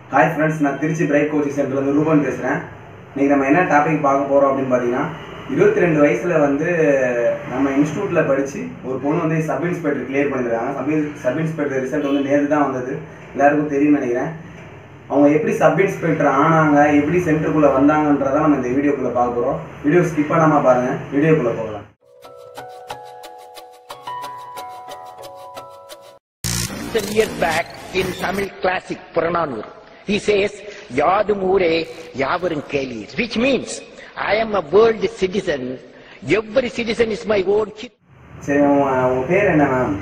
Hi friends நான் Trichy bright coaching சென்டர்லேருந்து ரூபன் பேசுகிறேன் இன்றைக்கி நம்ம என்ன டாபிக் பார்க்க போகிறோம் அப்படின்னு பார்த்தீங்கன்னா இருபத்தி ரெண்டு வயசில் வந்து நம்ம இன்ஸ்டியூட்டில் படித்து ஒரு பொண்ணு வந்து சப் இன்ஸ்பெக்டர் கிளியர் பண்ணியிருக்காங்க சப் சப் இன்ஸ்பெக்டர் ரிசல்ட் வந்து நேற்று தான் வந்தது எல்லாருக்கும் தெரியும்னு நினைக்கிறேன் அவங்க எப்படி சப் இன்ஸ்பெக்டர் ஆனாங்க எப்படி சென்டருக்குள்ளே வந்தாங்கன்றதை நம்ம இந்த வீடியோக்குள்ளே பார்க்க போகிறோம் வீடியோ ஸ்கிப் பண்ணாமல் பாருங்கள் வீடியோக்குள்ளே போகலாம் Ten years back in Tamil classic Purananur, he says, Yadum Ure Yavarum Kelir, which means, I am a world citizen, every citizen is my own kid. சரி உங்க உங்க பேர் என்ன மேம்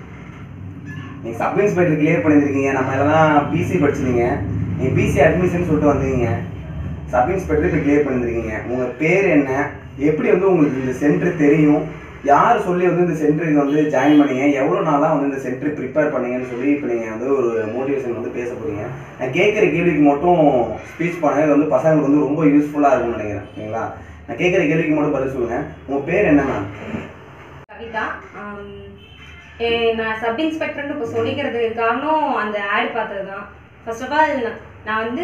நீங்கள் சப் இன்ஸ்பெக்டர் கிளியர் பண்ணியிருக்கீங்க நம்ம எல்லாம் பிசி படிச்சிருக்கீங்க நீங்கள் பிசி அட்மிஷன் சொல்லிட்டு வந்தீங்க சப் இன்ஸ்பெக்டர் இப்போ கிளியர் பண்ணியிருக்கீங்க உங்கள் பேர் என்ன எப்படி வந்து உங்களுக்கு இந்த சென்டர் தெரியும் யார் சொல்லி வந்து இந்த சென்டருக்கு வந்து ஜாயின் பண்ணீங்க எவ்வளோ நாளாக வந்து இந்த சென்டர் ப்ரிப்பேர் பண்ணீங்கன்னு சொல்லி இப்போ நீங்கள் வந்து ஒரு மோட்டிவேஷன் வந்து பேச போகிறீங்க நான் கேட்குற கேள்விக்கு மட்டும் ஸ்பீச் பண்ணுங்க இது வந்து பசங்களுக்கு வந்து ரொம்ப யூஸ்ஃபுல்லாக இருக்கும்னு நினைக்கிறேன் ஓகேங்களா நான் கேட்குற கேள்விக்கு மட்டும் பதில் சொல்லுங்கள் உங்கள் பேர் என்ன மேம் கவிதா ஆம், ஏ, நான் சப் இன்ஸ்பெக்டர்னு இப்போ சொல்லிக்கிறதுக்கு காரணம் அந்த ஆட் பார்த்தது தான் ஃபர்ஸ்ட் ஆஃப் ஆல் நான் வந்து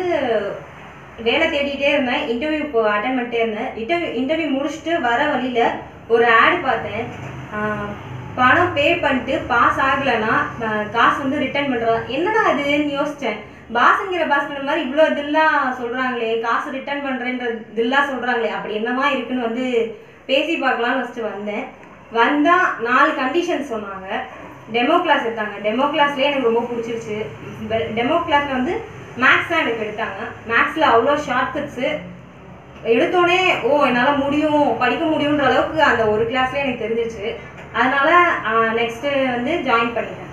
வேலை தேடிட்டே இருந்தேன் இன்டர்வியூ இப்போ அட்டன் பண்ணிட்டே இருந்தேன் இன்டர்வியூ இன்டர்வியூ முடிச்சுட்டு வர வழியில் ஒரு ஆட் பார்த்தேன் ஆ, பணம் பே பண்ணிட்டு பாஸ் ஆகலைன்னா ஆ, காசு வந்து ரிட்டர்ன் பண்ணுறதா என்னடா இதுன்னு யோசித்தேன் பாஸுங்கிற பாஸ்ங்கிற மாதிரி இவ்வளோ இதெல்லாம் சொல்கிறாங்களே காசு ரிட்டர்ன் பண்ணுறேன்ற இதெல்லாம் சொல்கிறாங்களே அப்படி என்னமா இருக்குன்னு வந்து பேசி பார்க்கலாம்னு ஃபஸ்ட்டு வந்தேன் வந்தா நாலு கண்டிஷன் சொன்னாங்க டெமோ கிளாஸ் எடுத்தாங்க டெமோ கிளாஸ்லேயே எனக்கு ரொம்ப பிடிச்சிருச்சு டெமோ கிளாஸில் வந்து மேக்ஸ் தான் எனக்கு எடுத்தாங்க மேக்ஸில் அவ்வளோ ஷார்ட்கட்ஸு எடுத்தோடனே ஓ என்னால் முடியும் படிக்க முடியுன்ற அளவுக்கு அந்த ஒரு கிளாஸ்லேயே எனக்கு தெரிஞ்சிச்சு அதனால நெக்ஸ்ட்டு வந்து ஜாயின் பண்ணிட்டேன்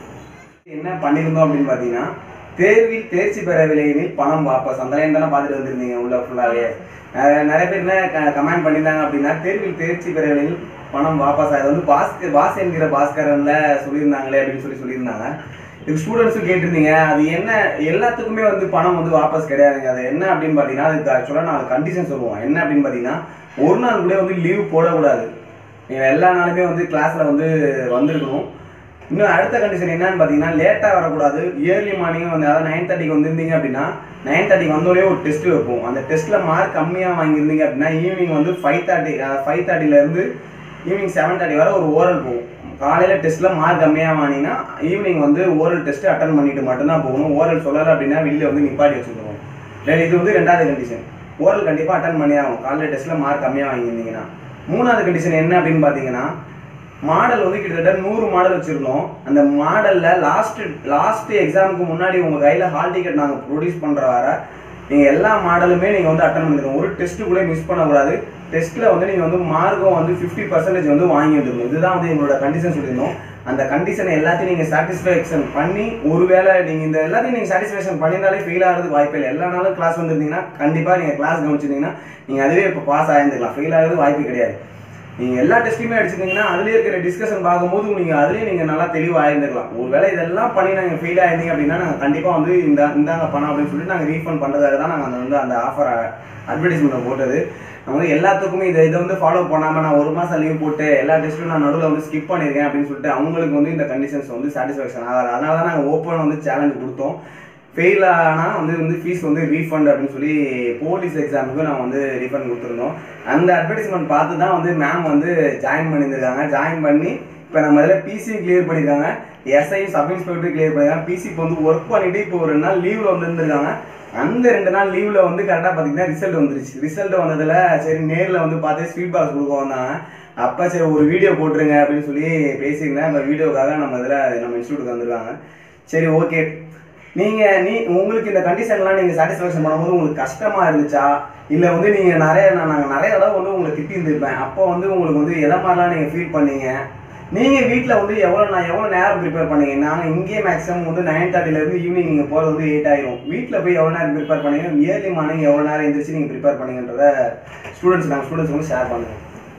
என்ன பண்ணியிருந்தோம் அப்படின்னு பார்த்தீங்கன்னா தேர்வில் தேர்ச்சி பெறவில்லையெனில் பணம் வாபஸ் அந்த லைன் தானே பார்த்துட்டு வந்திருந்தீங்க உள்ள ஃபுல்லாகவே நிறைய பேர் என்ன கமெண்ட் பண்ணியிருந்தாங்க அப்படின்னா தேர்வில் தேர்ச்சி பெறவில்லையில் பணம் வாபஸ் அது வந்து பாஸ்கர் பாஸ் என்கிற பாஸ்கரன்ல சொல்லியிருந்தாங்களே அப்படின்னு சொல்லி சொல்லியிருந்தாங்க இது ஸ்டூடெண்ட்ஸும் கேட்டிருந்தீங்க அது என்ன எல்லாத்துக்குமே வந்து பணம் வந்து வாபஸ் கிடையாதுங்க அது என்ன அப்படின்னு பார்த்தீங்கன்னா அதுக்கு ஆக்சுவலாக நான் கண்டிஷன் சொல்லுவோம் என்ன அப்படின்னு பார்த்தீங்கன்னா ஒரு நாள் கூட வந்து லீவ் போடக்கூடாது நீங்கள் எல்லா நாளுமே வந்து கிளாஸில் வந்து வந்திருக்கணும் இன்னும் அடுத்த கண்டிஷன் என்னன்னு பார்த்தீங்கன்னா லேட்டாக வரக்கூடாது இயர்லி மார்னிங் வந்து அதாவது நைன் தேர்ட்டிக்கு வந்திருந்தீங்க அப்படின்னா நைன் தேர்ட்டிக்கு வந்தோடனே ஒரு டெஸ்ட் வைப்போம் அந்த டெஸ்ட்டில் மார்க் கம்மியாக வாங்கியிருந்தீங்க அப்படின்னா ஈவினிங் வந்து ஃபைவ் தேர்ட்டி ஃபைவ் தேர்ட்டிலேருந்து ஈவினிங் செவன் தேர்ட்டி வரை ஒரு ஓரல் போகும் காலையில் டெஸ்ட்டில் மார்க் கம்மியாக வாங்கினீங்கன்னா ஈவினிங் வந்து ஓரல் டெஸ்ட்டு அட்டன் பண்ணிட்டு மட்டும்தான் போகணும் ஓரல் சொல்லலை அப்படின்னா வெளியில் வந்து நிப்பாட்டி வச்சுருவோம் இல்லை இது வந்து ரெண்டாவது கண்டிஷன் ஓரல் கண்டிப்பாக அட்டன் பண்ணி ஆகும் காலையில் டெஸ்ட்டில் மார்க் கம்மியாக வாங்கியிருந்தீங்கன்னா மூணாவது கண்டிஷன் என்ன அப்படின்னு பார்த்தீங்கன்னா மாடல் வந்து கிட்டத்தட்ட நூறு மாடல் வச்சுருந்தோம் அந்த மாடலில் லாஸ்ட் லாஸ்ட் எக்ஸாமுக்கு முன்னாடி உங்கள் கையில் ஹால் டிக்கெட் நாங்கள் ப்ரொடியூஸ் பண்ணுற வர நீங்கள் எல்லா மாடலுமே நீங்கள் வந்து அட்டன் பண்ணிருக்கணும் ஒரு டெஸ்ட்டு கூட மிஸ் பண்ணக்கூடாது டெஸ்ட்டில் வந்து நீங்கள் வந்து மார்க்கும் வந்து ஃபிஃப்டி பர்சன்டேஜ் வந்து வாங்கி வந்துருக்கணும் இதுதான் வந்து எங்களோட கண்டிஷன் சொல்லியிருந்தோம் அந்த கண்டிஷனை எல்லாத்தையும் நீங்கள் சாட்டிஸ்ஃபேக்ஷன் பண்ணி ஒருவேளை நீங்கள் இந்த எல்லாத்தையும் நீங்கள் சாட்டிஸ்ஃபேக்ஷன் பண்ணியிருந்தாலே ஃபெயில் ஆகிறதுக்கு வாய்ப்பே இல்லை எல்லா நாளும் கிளாஸ் வந்திருந்தீங்கன்னா கண்டிப்பாக நீங்கள் கிளாஸ் கவனிச்சிருந்தீங்கன்னா நீங்கள் அதுவே இப்போ பாஸ் ஆயிருந்துக்கலாம் ஃபெயில் ஆகிறது வாய்ப்பு கிடையாது நீங்கள் எல்லா டெஸ்ட்டுமே அடிச்சிருந்தீங்கன்னா அதுலேயே இருக்கிற டிஸ்கஷன் பார்க்கும்போது நீங்கள் அதுலேயே நீங்கள் நல்லா தெளிவாக இருந்துக்கலாம் ஒருவேளை இதெல்லாம் பண்ணி நாங்கள் ஃபெயில் ஆயிருந்தீங்க அப்படின்னா நாங்கள் கண்டிப்பாக வந்து இந்த இந்தாங்க பணம் அப்படின்னு சொல்லிட்டு நாங்கள் ரீஃபண்ட் பண்ணுறதுக்காக தான் நாங்கள் அந்த வந்து அந்த ஆஃபர் அட்வர்டைஸ்மெண்ட்டை போட்டது நம்ம வந்து எல்லாத்துக்குமே இதை இதை வந்து ஃபாலோ பண்ணாமல் நான் ஒரு மாதம் லீவ் போட்டு எல்லா டெஸ்ட்டும் நான் நடுவில் வந்து ஸ்கிப் பண்ணியிருக்கேன் அப்படின்னு சொல்லிட்டு அவங்களுக்கு வந்து இந்த கண்டிஷன்ஸ் வந்து சாட்டிஸ்ஃபேக்ஷன் ஆகாது அதனால தான் நாங்கள் ஓப்பன் வந்து சேலஞ்ச் கொடுத்தோம் ஃபெயில் ஆனால் வந்து வந்து ஃபீஸ் வந்து ரீஃபண்ட் அப்படின்னு சொல்லி போலீஸ் எக்ஸாமுக்கு நான் வந்து ரீஃபண்ட் கொடுத்துருந்தோம் அந்த அட்வர்டைஸ்மெண்ட் பார்த்து தான் வந்து மேம் வந்து ஜாயின் பண்ணியிருந்திருக்காங்க ஜாயின் பண்ணி இப்போ நம்ம இதில் பிசி கிளியர் பண்ணியிருக்காங்க எஸ்ஐ சப் இன்ஸ்பெக்டர் கிளியர் பண்ணியிருக்காங்க பிசி இப்போ வந்து ஒர்க் பண்ணிட்டு இப்போ ஒரு ரெண்டு நாள் லீவில் வந்துருந்துருக்காங்க அந்த ரெண்டு நாள் லீவில் வந்து கரெக்டாக பார்த்தீங்கன்னா ரிசல்ட் வந்துருச்சு ரிசல்ட் வந்ததில் சரி நேரில் வந்து பார்த்து ஸ்வீட் பாக்ஸ் கொடுக்க வந்தாங்க அப்போ சரி ஒரு வீடியோ போட்டுருங்க அப்படின்னு சொல்லி பேசியிருந்தேன் இப்போ வீடியோக்காக நம்ம இதில் நம்ம இன்ஸ்டியூட்டுக்கு வந்திருக்காங்க சரி ஓகே நீங்கள் நீ உங்களுக்கு இந்த கண்டிஷன்லாம் நீங்கள் சாட்டிஸ்ஃபேக்ஷன் பண்ணும்போது உங்களுக்கு கஷ்டமாக இருந்துச்சா இல்லை வந்து நீங்கள் நிறைய நான் நாங்கள் நிறைய தடவை வந்து உங்களை திட்டி இருந்திருப்பேன் அப்போ வந்து உங்களுக்கு வந்து எதை மாதிரிலாம் நீங்கள் ஃபீல் பண்ணீங்க நீங்கள் வீட்டில் வந்து எவ்வளோ நான் எவ்வளோ நேரம் ப்ரிப்பேர் பண்ணீங்க நாங்கள் இங்கேயே மேக்ஸிமம் வந்து நைன் தேர்ட்டிலேருந்து ஈவினிங் நீங்கள் போகிறது வந்து எயிட் ஆயிரும் வீட்டில் போய் எவ்வளோ நேரம் ப்ரிப்பேர் பண்ணீங்க இயர்லி மார்னிங் எவ்வளோ நேரம் எந்திரிச்சு நீங்கள் ப்ரிப்பேர் பண்ணீங்கன்றத ஸ்டூடெண்ட்ஸ் நாங்கள் ஸ்டூடெண்ட்ஸ் வந்து ஷேர் பண்ணுங்கள்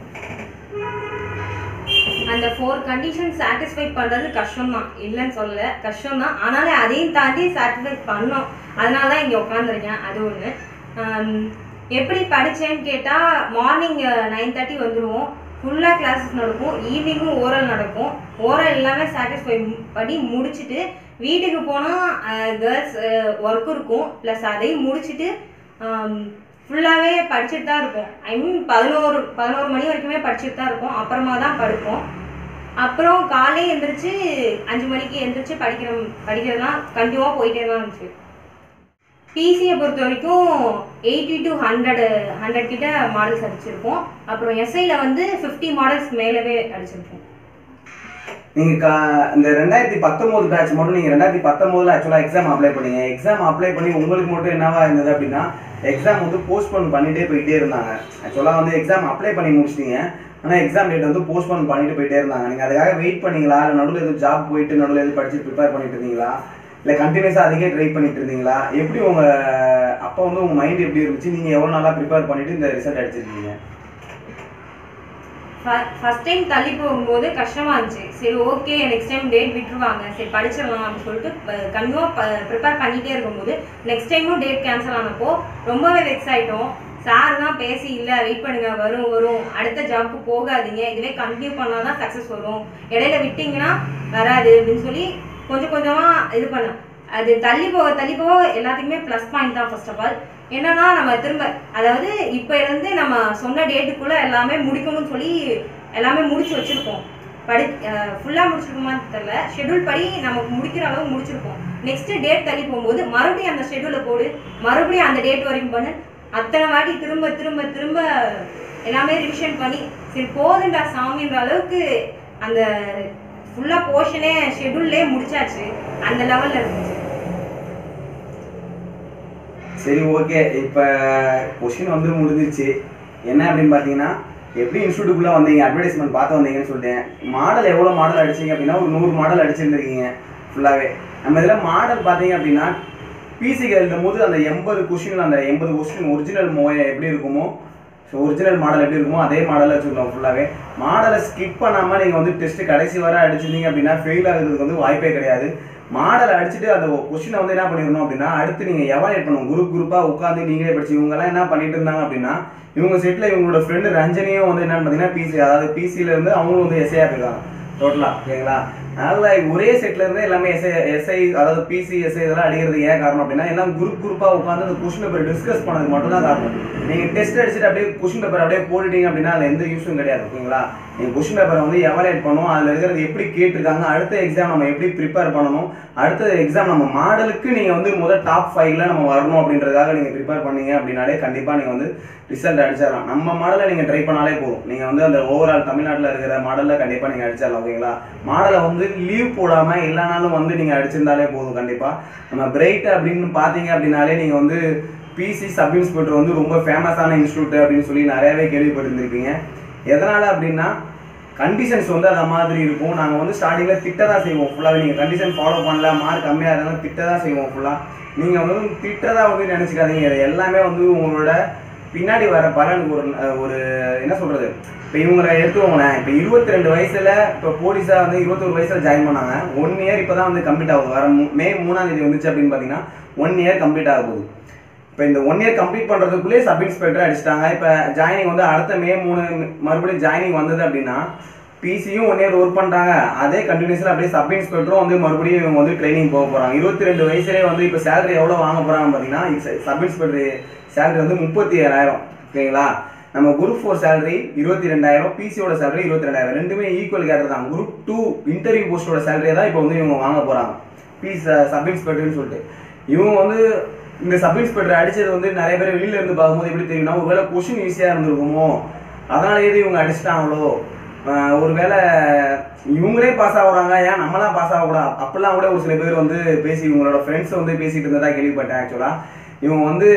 அந்த ஃபோர் கண்டிஷன் சாட்டிஸ்ஃபை பண்ணுறது கஷ்டம் தான் இல்லைன்னு சொல்லல கஷ்டம் தான் ஆனாலும் அதையும் தாண்டி சாட்டிஸ்ஃபை பண்ணோம் அதனால தான் இங்கே உட்காந்துருக்கேன் அது ஒன்று எப்படி படித்தேன்னு கேட்டால் மார்னிங் நைன் தேர்ட்டி வந்துடுவோம் ஃபுல்லாக கிளாஸஸ் நடக்கும் ஈவினிங்கும் ஓரல் நடக்கும் ஓரல் எல்லாமே சாட்டிஸ்ஃபை பண்ணி முடிச்சுட்டு வீட்டுக்கு போனால் கேர்ள்ஸ் ஒர்க் இருக்கும் ப்ளஸ் அதையும் முடிச்சுட்டு ஃபுல்லாகவே படிச்சுட்டு தான் இருப்போம் ஐ மீன் பதினோரு பதினோரு மணி வரைக்குமே படிச்சுட்டு தான் இருப்போம் அப்புறமா தான் படுப்போம் அப்புறம் காலையே எந்திரிச்சு அஞ்சு மணிக்கு எந்திரிச்சு படிக்கிற படிக்கிறதுலாம் கண்டினியூவாக போயிட்டே தான் இருந்துச்சு பிசியை பொறுத்த வரைக்கும் எயிட்டி டு ஹண்ட்ரட் ஹண்ட்ரட் கிட்ட மாடல்ஸ் அடிச்சிருப்போம் அப்புறம் எஸ்ஐயில் வந்து ஃபிஃப்டி மாடல்ஸ் மேலவே அடிச்சிருப்போம் நீங்க கா- இந்த ரெண்டாயிரத்தி பத்தொன்பது பேட்ச் மட்டும் நீங்க ரெண்டாயிரத்தி பத்தொன்பதுல ஆக்சுவலா எக்ஸாம் அப்ளை பண்ணீங்க எக்ஸாம் அப்ளை பண்ணி உங்களுக்கு மட்டும் என்னவா இருந்தது அப்படின்னா எக்ஸாம் வந்து போஸ்ட்போன் பண்ணிட்டே போயிட்டே இருந்தாங்க ஆக்சுவலா வந்து எக்ஸாம் அப்ளை பண்ணி முடிச்சிட்டீங்க ஆனா எக்ஸாம் டேட் வந்து போஸ்ட்போன் பண்ணிட்டு போயிட்டே இருந்தாங்க நீங்க அதுக்காக வெயிட் பண்ணீங்களா இல்ல நடுவில் எதுவும் ஜாப் போயிட்டு நடுவில் எதுவும் படிச்சு ப்ரிப்பேர் பண்ணிட்டு இருந்தீங்களா இல்ல கண்டினியூஸா அதுக்கே ட்ரை பண்ணிட்டு இருந்தீங்களா எப்படி உங்க அப்போ வந்து உங்க மைண்ட் எப்படி இருந்துச்சு நீங்க எவ்வளவு நாளா ப்ரிப்பேர் பண்ணிட்டு இந்த ரிசல்ட் அடிச்சிருக்கீங்க ஃபர்ஸ்ட் டைம் தள்ளி போகும்போது கஷ்டமா இருந்துச்சு சரி ஓகே நெக்ஸ்ட் டைம் டேட் விட்டுருவாங்க சரி படிச்சிடலாம் அப்படின்னு சொல்லிட்டு கண்டிப்பாக ப்ரிப்பேர் பண்ணிட்டே இருக்கும்போது நெக்ஸ்ட் டைமும் டேட் கேன்சல் ஆனப்போ ரொம்பவே வெக்ஸ் ஆயிட்டோம் சார் தான் பேசி இல்லை வெயிட் பண்ணுங்க வரும் வரும் அடுத்த ஜாப்க்கு போகாதீங்க இதுவே கண்டினியூ பண்ணால் தான் சக்ஸஸ் வரும் இடையில விட்டீங்கன்னா வராது அப்படின்னு சொல்லி கொஞ்சம் கொஞ்சமாக இது பண்ண அது தள்ளி போக தள்ளி போக எல்லாத்துக்குமே ப்ளஸ் பாயிண்ட் தான் ஃபர்ஸ்ட் ஆஃப் ஆல் என்னன்னா நம்ம திரும்ப அதாவது இப்போ இருந்து நம்ம சொன்ன டேட்டுக்குள்ள எல்லாமே முடிக்கணும்னு சொல்லி எல்லாமே முடிச்சு வச்சிருக்கோம் படி ஃபுல்லாக முடிச்சிருக்கோமான்னு தெரியல ஷெட்யூல் படி நமக்கு முடிக்கிற அளவு முடிச்சிருக்கோம் நெக்ஸ்ட் டேட் தள்ளி போகும்போது மறுபடியும் அந்த ஷெட்யூலை போடு மறுபடியும் அந்த டேட் வரைக்கும் பண்ணு அத்தனை வாட்டி திரும்ப திரும்ப திரும்ப எல்லாமே ரிவிஷன் பண்ணி சரி போதுண்டா சாமின்ற அளவுக்கு அந்த ஃபுல்லாக போர்ஷனே ஷெட்யூல்லே முடிச்சாச்சு அந்த லெவலில் இருந்துச்சு சரி ஓகே இப்போ கொஷின் வந்து முடிஞ்சிருச்சு என்ன அப்படின்னு பார்த்தீங்கன்னா எப்படி இன்ஸ்டியூட்டுக்குள்ளே வந்தீங்க அட்வர்டைஸ்மெண்ட் பார்த்து வந்தீங்கன்னு சொல்லிட்டேன் மாடல் எவ்வளோ மாடல் அடிச்சீங்க அப்படின்னா ஒரு நூறு மாடல் அடிச்சிருந்துருக்கீங்க ஃபுல்லாகவே நம்ம இதில் மாடல் பார்த்தீங்க அப்படின்னா பிசிக்கு எழுதும் போது அந்த எண்பது கொஷின் அந்த எண்பது கொஸ்டின் ஒரிஜினல் மோய எப்படி இருக்குமோ ஸோ ஒரிஜினல் மாடல் எப்படி இருக்குமோ அதே மாடலில் வச்சுருக்கோம் ஃபுல்லாகவே மாடலை ஸ்கிப் பண்ணாமல் நீங்கள் வந்து டெஸ்ட் கடைசி வரை அடிச்சிருந்தீங்க அப்படின்னா ஃபெயில் ஆகுறதுக்கு வந்து வாய்ப்பே கிடையாது மாடலை அடிச்சுட்டு அந்த கொஸ்டினை வந்து என்ன பண்ணிடணும் அப்படின்னா அடுத்து நீங்கள் எவாலுவேட் பண்ணணும் குரூப் குரூப்பாக உட்காந்து நீங்களே படிச்சு இவங்கெல்லாம் என்ன பண்ணிட்டு இருந்தாங்க அப்படின்னா இவங்க செட்டில் இவங்களோட ஃப்ரெண்டு ரஞ்சனியும் வந்து என்னன்னு பார்த்தீங்கன்னா பிசி அதாவது பிசியில் இருந்து அவங்களும் வந்து எஸ்ஐயாக போயிருக்காங்க டோட்டலாக ஓகேங்களா அதனால ஒரே செட்ல இருந்து எல்லாமே எஸ்ஐ எஸ்ஐ அதாவது பிசி எஸ்ஐ இதெல்லாம் அடிக்கிறது ஏன் காரணம் அப்படின்னா எல்லாம் குரூப் குரூப்பாக உட்காந்து அந்த கொஸ்டின் பேப்பர் டிஸ்கஸ் பண்ணது மட்டும் தான் காரணம் நீங்கள் டெஸ்ட் அடிச்சுட்டு அப்படியே கொஸ்டின் பேப்பர் அப்படியே போட்டுட்டீங்க அப்படின்னா அதில் எந்த யூஸும் கிடையாது ஓகேங்களா நீங்கள் கொஸ்டின் பேப்பரை வந்து எவாலுவேட் பண்ணும் அதில் இருக்கிறது எப்படி கேட்டிருக்காங்க அடுத்த எக்ஸாம் நம்ம எப்படி ப்ரிப்பேர் பண்ணணும் அடுத்த எக்ஸாம் நம்ம மாடலுக்கு நீங்கள் வந்து முதல் டாப் ஃபைவ்ல நம்ம வரணும் அப்படின்றதுக்காக நீங்கள் ப்ரிப்பேர் பண்ணீங்க அப்படின்னாலே கண்டிப்பாக நீங்கள் வந்து ரிசல்ட் அடிச்சிடலாம் நம்ம மாடலை நீங்கள் ட்ரை பண்ணாலே போதும் நீங்கள் வந்து அந்த ஓவரால் தமிழ்நாட்டில் இருக்கிற மாடலில் கண்டிப்பாக நீங்கள் அடிச்சிடலாம் ஓகேங்களா மாடலை வந்து லீவ் போடாமல் இல்லைனாலும் வந்து நீங்கள் அடிச்சிருந்தாலே போதும் கண்டிப்பாக நம்ம பிரைட் அப்படின்னு பார்த்தீங்க அப்படின்னாலே நீங்கள் வந்து பிசி சப் இன்ஸ்பெக்டர் வந்து ரொம்ப ஃபேமஸான இன்ஸ்டியூட் அப்படின்னு சொல்லி நிறையவே கேள்விப்பட்டிருந்திருப்பீங்க எதனால் அப்படின்னா கண்டிஷன்ஸ் வந்து அந்த மாதிரி இருக்கும் நாங்கள் வந்து ஸ்டார்டிங்கில் திட்ட தான் செய்வோம் ஃபுல்லாகவே நீங்கள் கண்டிஷன் ஃபாலோ பண்ணல மார்க் கம்மியாக இருந்தாலும் திட்ட தான் செய்வோம் ஃபுல்லாக நீங்கள் வந்து திட்டதா வந்து நினச்சிக்காதீங்க இது எல்லாமே வந்து உங்களோட பின்னாடி வர பலன் ஒரு ஒரு என்ன சொல்கிறது இப்போ இவங்களை எடுத்துக்கோங்களேன் இப்போ இருபத்தி ரெண்டு வயசில் இப்போ போலீஸாக வந்து இருபத்தொரு வயசில் ஜாயின் பண்ணாங்க ஒன் இயர் இப்போ தான் வந்து கம்ப்ளீட் ஆகுது வர மூ- மே மூணாம் தேதி வந்துச்சு அப்படின்னு பார்த்தீங்கன்னா ஒன் இயர் கம்ப்ளீட் ஆக போகுது இப்போ இந்த ஒன் இயர் கம்ப்ளீட் பண்ணுறதுக்குள்ளே சப் இன்ஸ்பெக்டர் அடிச்சிட்டாங்க இப்போ ஜாயினிங் வந்து அடுத்த மே மூணு மறுபடியும் ஜாயினிங் வந்தது அப்படின்னா பிசியும் ஒன் இயர் ஒர்க் பண்ணிட்டாங்க அதே கண்டினியூஸில் அப்படியே சப் இன்ஸ்பெக்டரும் வந்து மறுபடியும் இவங்க வந்து ட்ரைனிங் போக போகிறாங்க இருபத்தி ரெண்டு வயசுலேயே வந்து இப்போ சேலரி எவ்வளோ வாங்க போகிறாங்க பார்த்தீங்கன்னா சப் இன்ஸ்பெக்டர் சேலரி வந்து முப்பத்தி ஏழாயிரம் ஓகேங்களா நம்ம குரூப் ஃபோர் சேலரி இருபத்தி ரெண்டாயிரம் பிசியோட சேலரி இருபத்தி ரெண்டாயிரம் ரெண்டுமே ஈக்குவல் கேட்டர் தான் குரூப் டூ இன்டர்வியூ போஸ்டோட சேலரியை தான் இப்போ வந்து இவங்க வாங்க போகிறாங்க பீஸ் சப் இன்ஸ்பெக்டர்னு சொல்லிட்டு இவங்க வந்து இந்த சப் இன்ஸ்பெக்டர் அடிச்சது வந்து நிறைய பேர் வெளியில இருந்து பார்க்கும்போது எப்படி தெரியும்னா ஒருவேளை கொஷின் ஈஸியாக இருந்திருக்குமோ அதனால எது இவங்க அடிச்சிட்டாங்களோ ஆஹ் ஒருவேளை இவங்களே பாஸ் ஆகுறாங்க ஏன் நம்மளாம் பாஸ் ஆகக்கூடாது அப்படிலாம் கூட ஒரு சில பேர் வந்து பேசி இவங்களோட ஃப்ரெண்ட்ஸ் வந்து பேசிட்டு இருந்ததா கேள்விப்பட்டேன் ஆக்சுவலாக இவங்க வந்து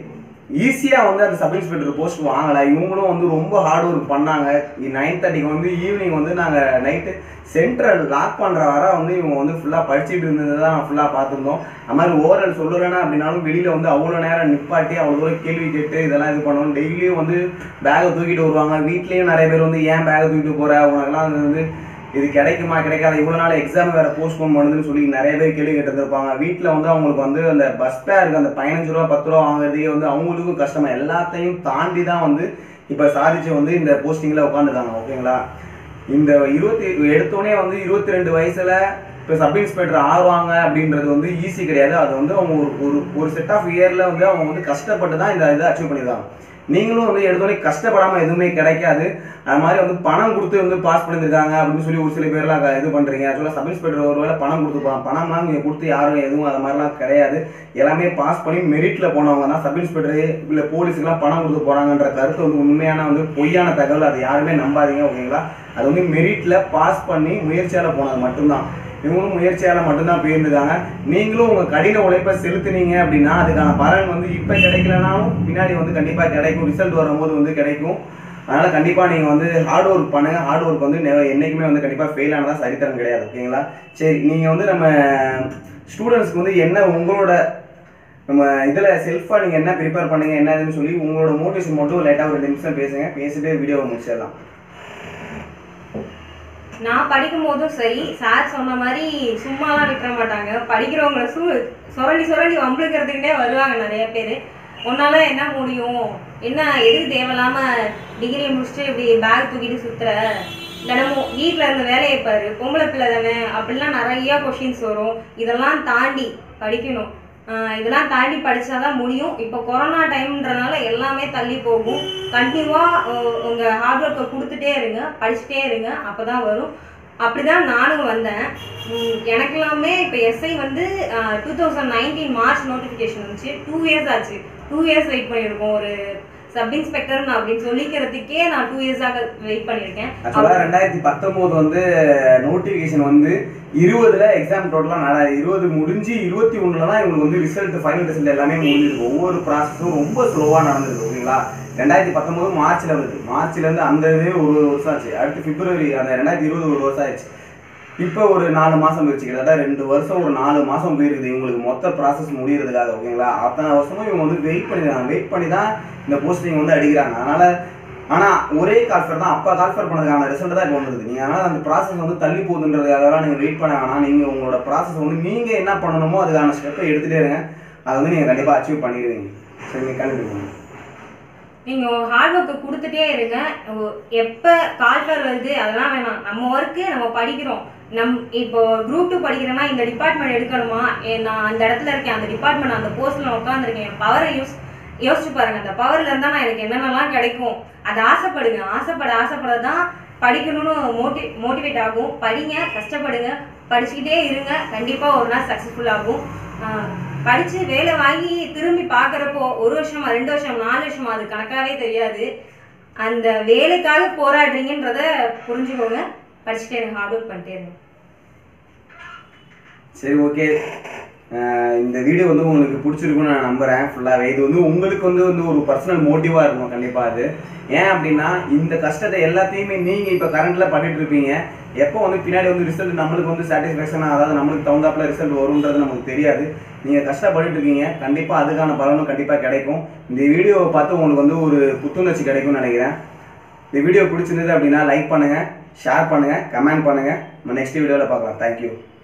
ஈஸியாக வந்து அந்த சப் இன்ஸ்பெக்டர் போஸ்ட் வாங்கலை இவங்களும் வந்து ரொம்ப ஹார்ட் ஒர்க் பண்ணாங்க நைன் தேர்ட்டிக்கு வந்து ஈவினிங் வந்து நாங்கள் நைட்டு சென்ட்ரல் லாக் பண்ணுற வர வந்து இவங்க வந்து ஃபுல்லாக படிச்சுட்டு இருந்ததை தான் நான் ஃபுல்லாக பார்த்துருந்தோம் அது மாதிரி ஓரல் சொல்லுறேன்னா அப்படின்னாலும் வெளியில் வந்து அவ்வளோ நேரம் நிப்பாட்டி அவ்வளோ தூரம் கேள்வி கேட்டு இதெல்லாம் இது பண்ணணும் டெய்லியும் வந்து பேகை தூக்கிட்டு வருவாங்க வீட்லேயும் நிறைய பேர் வந்து ஏன் பேகை தூக்கிட்டு போகிற உனக்கெல்லாம் அது வந்து இது கிடைக்குமா கிடைக்காத இவ்வளோ நாள் எக்ஸாம் வேறு போஸ்ட்போன் பண்ணுதுன்னு சொல்லி நிறைய பேர் கேள்வி கேட்டிருந்திருப்பாங்க வீட்டில் வந்து அவங்களுக்கு வந்து அந்த பஸ் ஃபேருக்கு அந்த பதினஞ்சு ரூபா பத்து ரூபா வாங்குறதுக்கே வந்து அவங்களுக்கும் கஷ்டமா எல்லாத்தையும் தாண்டி தான் வந்து இப்போ சாதிச்சு வந்து இந்த போஸ்டிங்கில் உட்காந்துருக்காங்க ஓகேங்களா இந்த இருபத்தி எடுத்தோடனே வந்து இருபத்தி ரெண்டு வயசுல இப்போ சப் இன்ஸ்பெக்டர் ஆவாங்க அப்படின்றது வந்து ஈஸி கிடையாது அது வந்து அவங்க ஒரு ஒரு ஒரு செட் ஆஃப் இயரில் வந்து அவங்க வந்து கஷ்டப்பட்டு தான் இந்த இதை அச்சீவ் பண்ணியிருக்காங்க நீங்களும் வந்து எடுத்தோடனே கஷ்டப்படாமல் எதுவுமே கிடைக்காது அது மாதிரி வந்து பணம் கொடுத்து வந்து பாஸ் பண்ணியிருக்காங்க அப்படின்னு சொல்லி ஒரு சில பேர்லாம் க- இது பண்ணுறீங்க ஆக்சுவலாக சப் இன்ஸ்பெக்டர் ஒருவேளை பணம் கொடுத்துப்பாங்க பணம்லாம் நீங்கள் கொடுத்து யாரும் எதுவும் அது மாதிரிலாம் கிடையாது எல்லாமே பாஸ் பண்ணி மெரிட்டில் போனவங்க தான் சப் இன்ஸ்பெக்டர் இல்லை போலீஸுக்குலாம் பணம் கொடுத்து போகிறாங்கன்ற கருத்து வந்து உண்மையான வந்து பொய்யான தகவல் அதை யாருமே நம்பாதீங்க ஓகேங்களா அது வந்து மெரிட்டில் பாஸ் பண்ணி முயற்சியால் போனது மட்டும்தான் இவங்களும் முயற்சியால் மட்டும்தான் போயிருந்துருக்காங்க நீங்களும் உங்கள் கடின உழைப்பை செலுத்துனீங்க அப்படின்னா அதுக்கான பலன் வந்து இப்போ கிடைக்கலனாலும் பின்னாடி வந்து கண்டிப்பாக கிடைக்கும் ரிசல்ட் வரும்போது வந்து கிடைக்கும் அதனால் கண்டிப்பாக நீங்கள் வந்து ஹார்ட் ஒர்க் பண்ணுங்கள் ஹார்ட் ஒர்க் வந்து நெ- என்னைக்குமே வந்து கண்டிப்பாக ஃபெயில் ஆனதா சரித்திரம் கிடையாது ஓகேங்களா சரி நீங்கள் வந்து நம்ம ஸ்டூடெண்ட்ஸ்க்கு வந்து என்ன உங்களோட நம்ம இதில் செல்ஃபாக நீங்கள் என்ன ப்ரிப்பேர் பண்ணுங்க என்ன இதுன்னு சொல்லி உங்களோட மோட்டிவேஷன் மட்டும் லைட்டாக ஒரு ரெண்டு நிமிஷம் பேசுங்க பேசிட்டு வீடியோவை முடிச்சிடலாம் நான் படிக்கும் போதும் சரி சார் சொன்ன மாதிரி சும்மாலாம் விட்டுற மாட்டாங்க படிக்கிறவங்கள சு சுரண்டி சுரண்டி வம்பிழுக்கிறதுக்கிட்டே வருவாங்க நிறைய பேர் உன்னால என்ன முடியும் என்ன எதுக்கு தேவையில்லாம டிகிரி முடிச்சுட்டு இப்படி பேக் தூக்கிட்டு சுத்துற தினமும் வீட்டில் இருந்த வேலையை பாரு பொம்பளை பிள்ளை தானே அப்படிலாம் நிறைய கொஷின்ஸ் வரும் இதெல்லாம் தாண்டி படிக்கணும் ஆஹ் இதெல்லாம் தாண்டி படிச்சாதான் முடியும் இப்போ கொரோனா டைம்ன்றனால எல்லாமே தள்ளி போகும் கண்டினியூவாக உங்கள் ஹார்ட் ஒர்க்கை கொடுத்துட்டே இருங்க படிச்சுட்டே இருங்க அப்போ தான் வரும் அப்படிதான் நானும் வந்தேன் உம் எனக்கெல்லாமே இப்போ எஸ்ஐ வந்து two thousand nineteen March notification வந்துச்சு டூ இயர்ஸ் ஆச்சு டூ இயர்ஸ் வெயிட் பண்ணியிருக்கோம் ஒரு சப் இன்ஸ்பெக்டர் அப்படின்னு சொல்லிக்கிறதுக்கே நான் டூ இயர்ஸாக வெயிட் பண்ணியிருக்கேன் ஆக்சுவலாக ரெண்டாயிரத்தி பத்தொம்போது வந்து நோட்டிஃபிகேஷன் வந்து இருபதுல எக்ஸாம் டோட்டலாக நட இருபது முடிஞ்சு இருபத்தி ஒன்றில் தான் இவங்களுக்கு வந்து ரிசல்ட் ஃபைனல் ரிசல்ட் எல்லாமே முடிஞ்சிருக்கு ஒவ்வொரு ப்ராசஸும் ரொம்ப ஸ்லோவாக நடந்திருக்கு ஓகேங்களா ரெண்டாயிரத்தி பத்தொம்போது மார்ச்சில் வந்தது மார்ச்லேருந்து அந்த இதே ஒரு வருஷம் ஆச்சு அடுத்து பிப்ரவரி அந்த ரெண்டாயிரத்தி இருபது ஒரு வருஷம் ஆயிடுச்சு இப்போ ஒரு நாலு மாதம் போயிடுச்சு கிட்டத்தட்ட ரெண்டு வருஷம் ஒரு நாலு மாதம் போயிருக்குது இவங்களுக்கு மொத்த ப்ராசஸ் முடியறதுக்காக ஓகேங்களா அத்தனை வருஷமும் இவங்க வந்து வெயிட் பண்ணிருக்காங்க வெயிட் பண்ணி தான் இந்த போஸ்டிங் வந்து அடிக்கிறாங்க அதனால ஆனால் ஒரே கால்ஃபர் தான் அப்போ கால்ஃபர் பண்ணதுக்கான ரிசல்ட் தான் இப்போ வந்துருது நீங்கள் அதனால் அந்த ப்ராசஸ் வந்து தள்ளி போகுதுன்றதுக்காக நீங்கள் வெயிட் பண்ண வேணாம் நீங்கள் உங்களோட ப்ராசஸ் வந்து நீங்கள் என்ன பண்ணணுமோ அதுக்கான ஸ்டெப்பை எடுத்துகிட்டே இருங்க அதை வந்து நீங்கள் கண்டிப்பாக அச்சீவ் பண்ணிடுவீங்க சரி நீங்கள் கண்டிப்பாக பண்ணுங்க நீங்க ஹார்ட் ஒர்க்கை கொடுத்துட்டே இருங்க ஒ- எப்ப கால்ஃபர் வருது அதெல்லாம் வேணாம் நம்ம ஒர்க்கு நம்ம படிக்கிறோம் நம் இப்போ குரூப் டூ படிக்கிறேன்னா இந்த டிபார்ட்மெண்ட் எடுக்கணுமா ஏ, நான் அந்த இடத்துல இருக்கேன் அந்த டிபார்ட்மெண்ட் அந்த போஸ்ட்ல உட்காந்துருக்கேன் என் பவரை யூஸ் யோசிச்சு பாருங்க அந்த பவர்ல இருந்தா நான் எனக்கு என்னென்னலாம் கிடைக்கும் அதை ஆசைப்படுங்க ஆசைப்பட ஆசைப்பட தான் படிக்கணும்னு மோட்டி மோட்டிவேட் ஆகும் படிங்க கஷ்டப்படுங்க படிச்சுக்கிட்டே இருங்க கண்டிப்பா ஒரு நாள் சக்ஸஸ்ஃபுல் ஆகும் ஆஹ் படிச்சு வேலை வாங்கி திரும்பி பார்க்கறப்போ ஒரு வருஷமா ரெண்டு வருஷம் நாலு வருஷமா அது கணக்காவே தெரியாது அந்த வேலைக்காக போராடுறீங்கன்றத புரிஞ்சுக்கோங்க படிச்சுட்டே இருங்க ஹார்ட் ஒர்க் பண்ணிட்டே இருங்க சரி ஓகே இந்த வீடியோ வந்து உங்களுக்கு பிடிச்சிருக்கும்னு நான் நம்புறேன் ஃபுல்லாகவே இது வந்து உங்களுக்கு வந்து வந்து ஒரு பர்சனல் மோட்டிவாக இருக்கும் கண்டிப்பாக அது ஏன் அப்படின்னா இந்த கஷ்டத்தை எல்லாத்தையுமே நீங்கள் இப்போ கரண்ட்டில் பண்ணிட்டு இருப்பீங்க எப்போ வந்து பின்னாடி வந்து ரிசல்ட் நம்மளுக்கு வந்து சாட்டிஸ்ஃபேக்ஷனாக அதாவது நம்மளுக்கு தகுந்தாப்புல ரிசல்ட் வரும்ன்றது நமக்கு தெரியாது நீங்கள் கஷ்டப்பட்டுட்டு இருக்கீங்க கண்டிப்பாக அதுக்கான பலனும் கண்டிப்பாக கிடைக்கும் இந்த வீடியோவை பார்த்து உங்களுக்கு வந்து ஒரு புத்துணர்ச்சி கிடைக்கும்னு நினைக்கிறேன் இந்த வீடியோ பிடிச்சிருந்தது அப்படின்னா லைக் பண்ணுங்கள் ஷேர் பண்ணுங்கள் கமெண்ட் பண்ணுங்கள் நம்ம நெக்ஸ்ட் வீடியோவில் பார்க்கலாம் தேங்க்யூ